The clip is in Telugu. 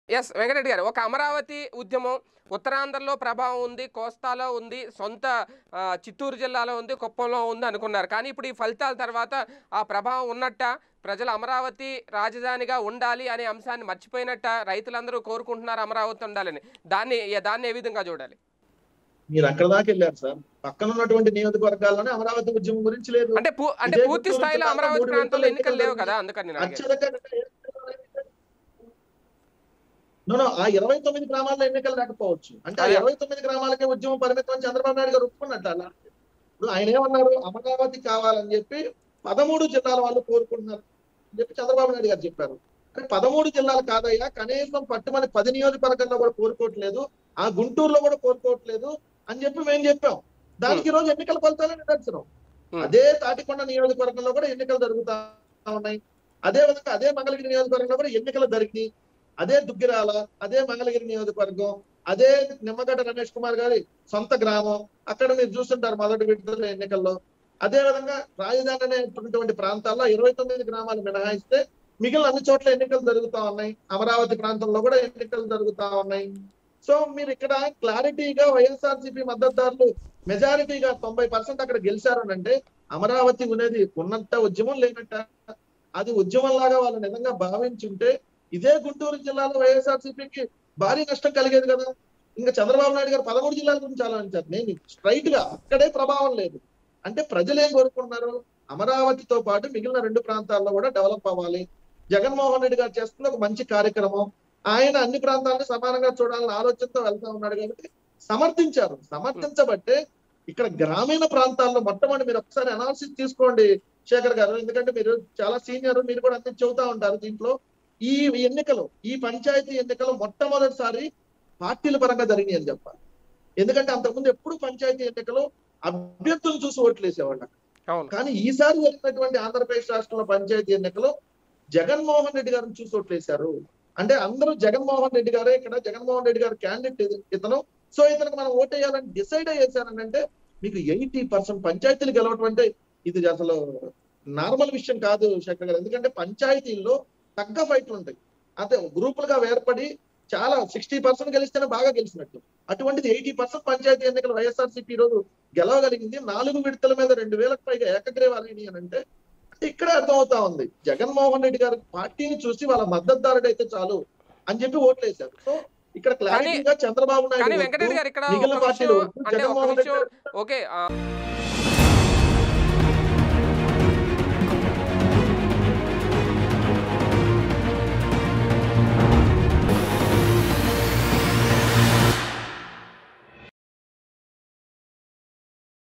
ఎస్ వెంకటరెడ్డి గారు ఒక అమరావతి ఉద్యమం ఉత్తరాంధ్రలో ప్రభావం ఉంది కోస్తాలో ఉంది సొంత ఆ, చిత్తూరు జిల్లాలో ఉంది కుప్పంలో ఉంది అనుకున్నారు కానీ ఇప్పుడు ఈ ఫలితాల తర్వాత ఆ ప్రభావం ఉన్నట్ట ప్రజలు అమరావతి రాజధానిగా ఉండాలి అనే అంశాన్ని మర్చిపోయినట్ట రైతులందరూ కోరుకుంటున్నారు అమరావతి ఉండాలని దాన్ని దాన్ని ఏ విధంగా చూడాలి మీరు అక్కడ దాకా వెళ్ళారు సార్ పక్కన ఉన్నటువంటి నియోజకవర్గాల్లోనే అమరావతి ఉద్యమం గురించి లేదు అంటే పూ- అంటే ఇదే పూర్తి గుంటూరు స్థాయిలో జిల్లాలో అమరావతి మూడు ప్రాంతంలో విడతలు ఎన్నికలు లేవు ఎన్నికలు కదా అందుకని నేను అడిగాను. అత్యధికంగా No, no, ఆ ఇరవై తొమ్మిది గ్రామాల్లో ఎన్నికలు లేకపోవచ్చు అంటే ఆ అదే. ఇరవై తొమ్మిది గ్రామాలకే ఉద్యమం పరిమితం అని చంద్రబాబు నాయుడు గారు ఒప్పుకున్నట్టు అలా ఇప్పుడు ఆయన ఏమన్నారు అమరావతి కావాలని చెప్పి పదమూడు జిల్లాల వాళ్ళు కోరుకుంటున్నారు అని చెప్పి చంద్రబాబు నాయుడు గారు చెప్పారు అంటే పదమూడు జిల్లాలు కాదయ్యా కనీసం పట్టుమని పది నియోజకవర్గంలో కూడా కోరుకోవట్లేదు ఆ గుంటూరులో కూడా కోరుకోవట్లేదు అని చెప్పి మేము చెప్పాం దానికి ఈ రోజు ఎన్నికల ఫలితాలే నిదర్శనం Hmm. అదే తాటికొండ నియోజకవర్గంలో కూడా ఎన్నికలు జరుగుతా ఉన్నాయి అదే విధంగా అదే మంగళగిరి నియోజకవర్గంలో కూడా ఎన్నికలు జరిగినాయి అదే దుగ్గిరాల అదే మంగళగిరి నియోజకవర్గం అదే నిమ్మగడ్డ రమేష్ కుమార్ గారి సొంత గ్రామం అక్కడ మీరు చూస్తుంటారు మొదటి విడతల ఎన్నికల్లో అదే విధంగా రాజధాని అనేటువంటి ప్రాంతాల్లో ఇరవై తొమ్మిది గ్రామాలు మినహాయిస్తే మిగిలిన అన్ని చోట్ల ఎన్నికలు జరుగుతా ఉన్నాయి అమరావతి ప్రాంతంలో కూడా ఎన్నికలు జరుగుతా ఉన్నాయి సో మీరు ఇక్కడ క్లారిటీగా వైఎస్ఆర్సీపీ మద్దతుదారులు మెజారిటీగా తొంభై పర్సెంట్ అక్కడ గెలిచారు అని అంటే అమరావతి ఉన్నది ఉన్నట్ట ఉద్యమం లేనట్ట అది ఉద్యమం లాగా వాళ్ళు నిజంగా భావించుంటే ఇదే గుంటూరు జిల్లాలో వైఎస్ఆర్సీపీకి భారీ నష్టం కలిగేది కదా ఇంకా చంద్రబాబు నాయుడు గారు పదమూడు జిల్లాల గురించి ఆలోచించారు నేను స్ట్రైట్ గా అక్కడే ప్రభావం లేదు అంటే ప్రజలు ఏం కోరుకున్నారు అమరావతితో పాటు మిగిలిన రెండు ప్రాంతాల్లో కూడా డెవలప్ అవ్వాలి జగన్మోహన్ రెడ్డి గారు చేస్తున్న ఒక మంచి కార్యక్రమం ఆయన అన్ని ప్రాంతాలను సమానంగా చూడాలన్న ఆలోచనతో వెళ్తా ఉన్నాడు కాబట్టి సమర్థించారు సమర్థించబట్టే ఇక్కడ గ్రామీణ ప్రాంతాల్లో మొట్టమొదటి మీరు ఒకసారి అనాలిసిస్ తీసుకోండి శేఖర్ గారు ఎందుకంటే మీరు చాలా సీనియర్ మీరు కూడా అన్ని చెబుతా ఉంటారు దీంట్లో ఈ ఎన్నికలు ఈ పంచాయతీ ఎన్నికలు మొట్టమొదటిసారి పార్టీల పరంగా జరిగినాయి అని చెప్పాలి ఎందుకంటే అంతకుముందు ఎప్పుడు పంచాయతీ ఎన్నికలు అభ్యర్థులను చూసి ఓట్లు వేసేవాళ్ళు అవును కానీ ఈసారి జరిగినటువంటి ఆంధ్రప్రదేశ్ రాష్ట్రంలో పంచాయతీ ఎన్నికలు జగన్మోహన్ రెడ్డి గారిని చూసి ఓట్లేశారు అంటే అందరూ జగన్మోహన్ రెడ్డి గారే ఇక్కడ జగన్మోహన్ రెడ్డి గారు క్యాండిడేట్ ఇతను సో ఇతనికి మనం ఓట్ వేయాలని డిసైడ్ అయ్యేసారని అంటే మీకు ఎయిటీ పర్సెంట్ పంచాయతీలు గెలవటం అంటే ఇది అసలు నార్మల్ విషయం కాదు శేఖర్ గారు ఎందుకంటే పంచాయతీల్లో తగ్గ ఫైట్లు ఉంటాయి అంటే గ్రూపులుగా ఏర్పడి చాలా సిక్స్టీ పర్సెంట్ గెలిస్తేనే బాగా గెలిచినట్టు అటువంటిది ఎయిటీ పర్సెంట్ పంచాయతీ ఎన్నికలు వైఎస్ఆర్సీపీ ఈ రోజు గెలవగలిగింది నాలుగు విడతల మీద రెండు వేలకు పైగా ఏకగ్రీవాలని అని అంటే అంటే ఇక్కడే అర్థమవుతా ఉంది జగన్మోహన్ రెడ్డి గారి పార్టీని చూసి వాళ్ళ మద్దతుదారుడు అయితే చాలు అని చెప్పి ఓట్లు వేశారు సో ఇక్కడ క్లారిటీగా చంద్రబాబు కానీ నాయుడు వెంకటరెడ్డి గారు ఇక్కడ మిగిలిన ఒక పార్టీలు విషయం అంటే ఒక జగన్మోహన్ రెడ్డి విషయం గారు ఓకే ఆ,